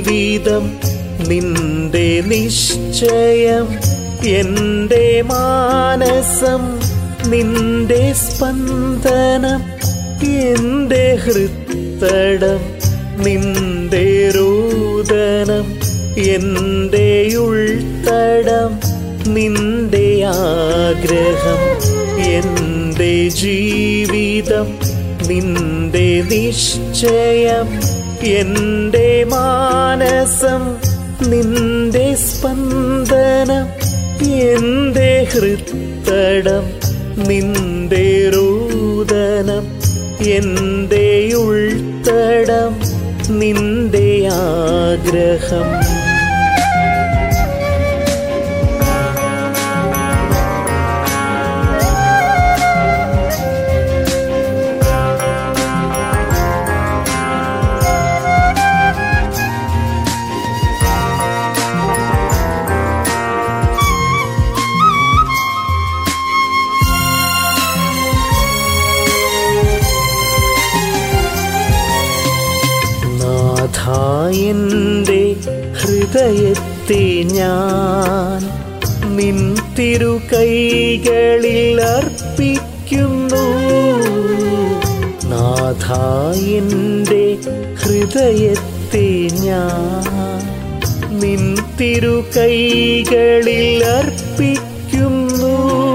ജീവിതം നിന്റെ നിശ്ചയം എന്റെ മാനസം നിന്റെ സ്പന്ദനം എന്റെ ഹൃത്തടം നിന്റെ രോദനം എന്റെ ഉൾത്തടം നിന്റെ ആഗ്രഹം എന്റെ ജീവിതം നിന്റെ നിശ്ചയം എന്റെ മാനസം നിന്റെ സ്പന്ദനം എന്റെ ഹൃത്തടം നിന്റെ രോദനം എന്റെ ഉൾത്തടം നിന്റെ ആഗ്രഹം നാഥായന്റെ ഹൃദയത്തെ ഞാൻ നിൻ തിരു കൈകളിൽ അർപ്പിക്കുന്നു നാഥായന്റെ ഹൃദയത്തെ ഞാൻ നിൻ തിരു കൈകളിൽ അർപ്പിക്കുന്നു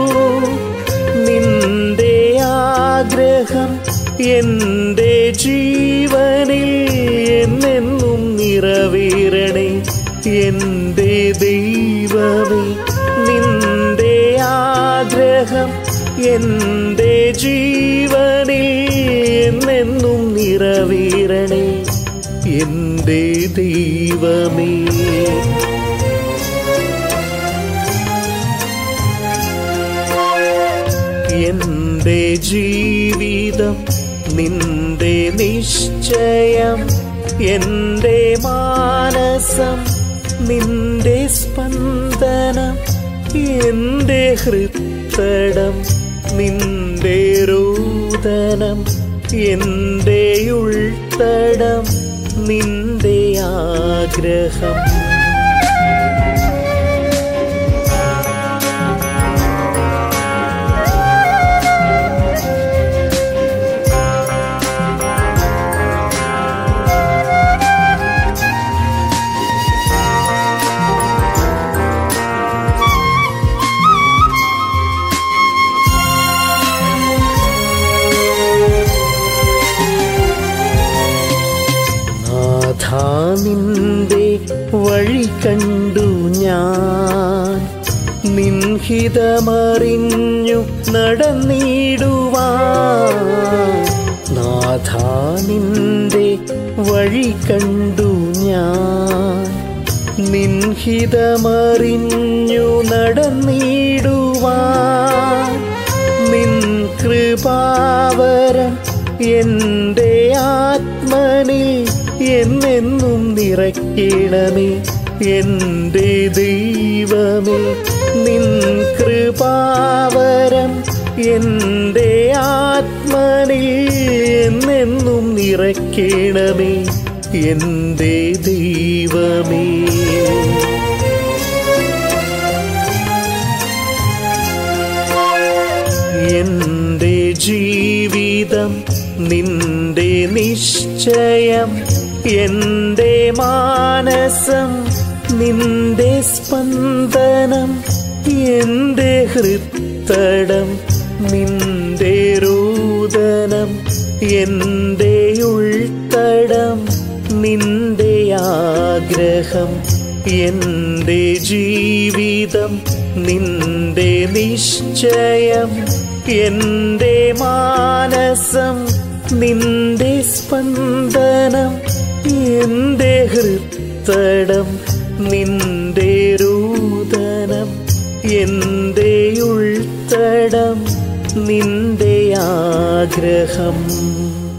നിന്റെ ആഗ്രഹം എന്റെ ജീവനിൽ എന്നെന്നും നിറവേറണേ എന്റെ ദൈവമേ നിന്റെ ആഗ്രഹം എന്റെ ജീവനിൽ എന്നെന്നും നിറവേറണേ എന്റെ ദൈവമേ എന്റെ ജീവിതം നിന്റെ നിശ്ചയം എന്റെ മാനസം നിന്റെ സ്പന്ദനം എന്റെ ഹൃത്തടം നിന്റെ രോദനം എന്റെ ഉൾത്തടം നിന്റെ ആഗ്രഹം നാഥാ നിന്റെ വഴി കണ്ടു ഞാൻ നിൻഹിതമറിഞ്ഞു നടന്നിടുവാൻ നാഥാ നിന്റെ വഴി കണ്ടു ഞാൻ നിൻഹിതമറിഞ്ഞു നടന്നിടുവാൻ നിൻ കൃപാവരം എന്റെ ആത്മനിൽ എന്നെന്നും നിറയ്ക്കണമേ എന്റെ ദൈവമേ നിൻ കൃപാവരം എന്റെ ആത്മനിൽ എന്നെന്നും നിറയ്ക്കണമേ എന്റെ ദൈവമേ എന്റെ ജീവിതം നിന്റെ നിശ്ചയം എന്റെ മാനസം നിന്റെ സ്പന്ദനം എന്റെ ഹൃത്തടം നിന്റെ രോദനം എന്റെ ഉൾത്തടം നിന്റെ ആഗ്രഹം എന്റെ ജീവിതം നിന്റെ നിശ്ചയം എന്റെ മാനസം നിന്റെ സ്പന്ദനം എന്റെ ഹൃത്തടം നിന്റെ രോദനം എന്റെ ഉൾത്തടം നിന്റെ ആഗ്രഹം